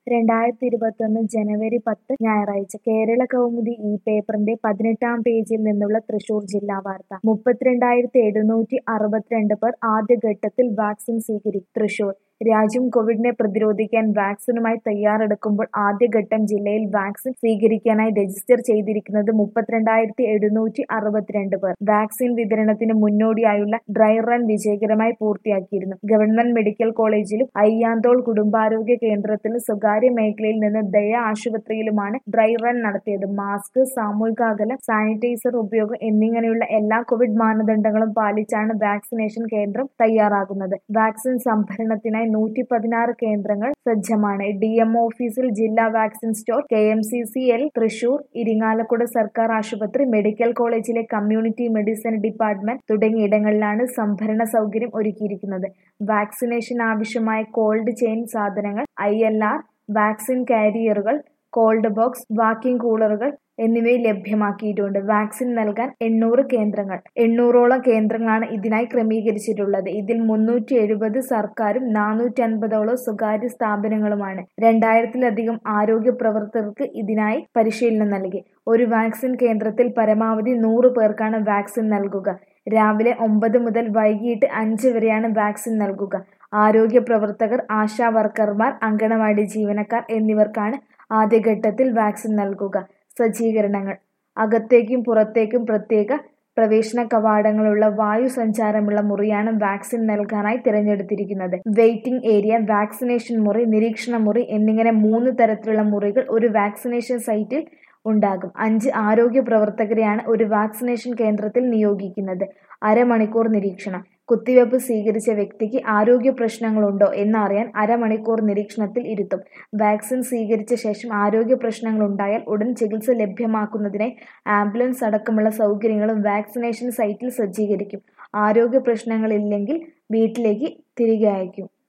രണ്ടായിരത്തി ഇരുപത്തൊന്ന് ജനുവരി പത്ത് ഞായറാഴ്ച കേരള കൗമുദി ഈ പേപ്പറിന്റെ പതിനെട്ടാം പേജിൽ നിന്നുള്ള തൃശൂർ ജില്ലാ വാർത്ത മുപ്പത്തിരണ്ടായിരത്തി എഴുന്നൂറ്റി അറുപത്തിരണ്ട് പേർ ആദ്യഘട്ടത്തിൽ വാക്സിൻ സ്വീകരിക്കും തൃശൂർ രാജ്യം കോവിഡിനെ പ്രതിരോധിക്കാൻ വാക്സിനുമായി തയ്യാറെടുക്കുമ്പോൾ ആദ്യഘട്ടം ജില്ലയിൽ വാക്സിൻ സ്വീകരിക്കാനായി രജിസ്റ്റർ ചെയ്തിരിക്കുന്നത് മുപ്പത്തിരണ്ടായിരത്തി എഴുന്നൂറ്റി അറുപത്തിരണ്ട് പേർ വാക്സിൻ വിതരണത്തിന് മുന്നോടിയായുള്ള ഡ്രൈ റൺ വിജയകരമായി പൂർത്തിയാക്കിയിരുന്നു ഗവൺമെന്റ് മെഡിക്കൽ കോളേജിലും അയ്യാന്തോൾ കുടുംബാരോഗ്യ കേന്ദ്രത്തിലും സ്വകാര്യ മേഖലയിൽ നിന്ന് ദയ ആശുപത്രിയിലുമാണ് ഡ്രൈ റൺ നടത്തിയത് മാസ്ക് സാമൂഹിക അകലം സാനിറ്റൈസർ ഉപയോഗം എന്നിങ്ങനെയുള്ള എല്ലാ കോവിഡ് മാനദണ്ഡങ്ങളും പാലിച്ചാണ് വാക്സിനേഷൻ കേന്ദ്രം തയ്യാറാകുന്നത് വാക്സിൻ സംഭരണത്തിനായി നൂറ്റി പതിനാറ് കേന്ദ്രങ്ങൾ സജ്ജമാണ് ഡി എം ഓഫീസിൽ ജില്ലാ vaccine store K M C C L Thrissur Irinjalakuda സർക്കാർ ആശുപത്രി മെഡിക്കൽ കോളേജിലെ കമ്മ്യൂണിറ്റി മെഡിസിൻ ഡിപ്പാർട്ട്മെന്റ് തുടങ്ങിയ ഇടങ്ങളിലാണ് സംഭരണ സൗകര്യം ഒരുക്കിയിരിക്കുന്നത് വാക്സിനേഷൻ ആവശ്യമായ കോൾഡ് ചെയിൻ സാധനങ്ങൾ ഐ എൽ ആർ വാക്സിൻ കാരിയറുകൾ കോൾഡ് ബോക്സ് വാക്കിംഗ് കൂളറുകൾ എന്നിവയിൽ ലഭ്യമാക്കിയിട്ടുണ്ട് വാക്സിൻ നൽകാൻ എണ്ണൂറ് കേന്ദ്രങ്ങൾ എണ്ണൂറോളം കേന്ദ്രങ്ങളാണ് ഇതിനായി ക്രമീകരിച്ചിട്ടുള്ളത് ഇതിൽ മുന്നൂറ്റി എഴുപത് സർക്കാരും നാനൂറ്റി അൻപതോളം സ്വകാര്യ സ്ഥാപനങ്ങളുമാണ് രണ്ടായിരത്തിലധികം ആരോഗ്യ പ്രവർത്തകർക്ക് ഇതിനായി പരിശീലനം നൽകി ഒരു വാക്സിൻ കേന്ദ്രത്തിൽ പരമാവധി നൂറ് പേർക്കാണ് വാക്സിൻ നൽകുക രാവിലെ ഒമ്പത് മുതൽ വൈകിട്ട് അഞ്ച് വരെയാണ് വാക്സിൻ നൽകുക ആരോഗ്യ പ്രവർത്തകർ ആശാ വർക്കർമാർ അങ്കണവാടി ജീവനക്കാർ എന്നിവർക്കാണ് ആദ്യഘട്ടത്തിൽ വാക്സിൻ നൽകുക സജ്ജീകരണങ്ങൾ അകത്തേക്കും പുറത്തേക്കും പ്രത്യേക പ്രവേശന കവാടങ്ങളുള്ള വായു സഞ്ചാരമുള്ള മുറിയാണ് വാക്സിൻ നൽകാനായി തിരഞ്ഞെടുത്തിരിക്കുന്നത് വെയിറ്റിംഗ് ഏരിയ വാക്സിനേഷൻ മുറി നിരീക്ഷണ മുറി എന്നിങ്ങനെ മൂന്ന് തരത്തിലുള്ള മുറികൾ ഒരു വാക്സിനേഷൻ സൈറ്റിൽ ഉണ്ടാകും അഞ്ച് ആരോഗ്യ പ്രവർത്തകരെയാണ് ഒരു വാക്സിനേഷൻ കേന്ദ്രത്തിൽ നിയോഗിക്കുന്നത് അരമണിക്കൂർ നിരീക്ഷണം കുത്തിവയ്പ് സ്വീകരിച്ച വ്യക്തിക്ക് ആരോഗ്യ പ്രശ്നങ്ങളുണ്ടോ എന്നറിയാൻ അരമണിക്കൂർ നിരീക്ഷണത്തിൽ ഇരുത്തും വാക്സിൻ സ്വീകരിച്ച ശേഷം ആരോഗ്യ പ്രശ്നങ്ങൾ ഉണ്ടായാൽ ഉടൻ ചികിത്സ ലഭ്യമാക്കുന്നതിനായി ആംബുലൻസ് അടക്കമുള്ള സൗകര്യങ്ങളും വാക്സിനേഷൻ സൈറ്റിൽ സജ്ജീകരിക്കും ആരോഗ്യ പ്രശ്നങ്ങളില്ലെങ്കിൽ വീട്ടിലേക്ക് തിരികെ അയക്കും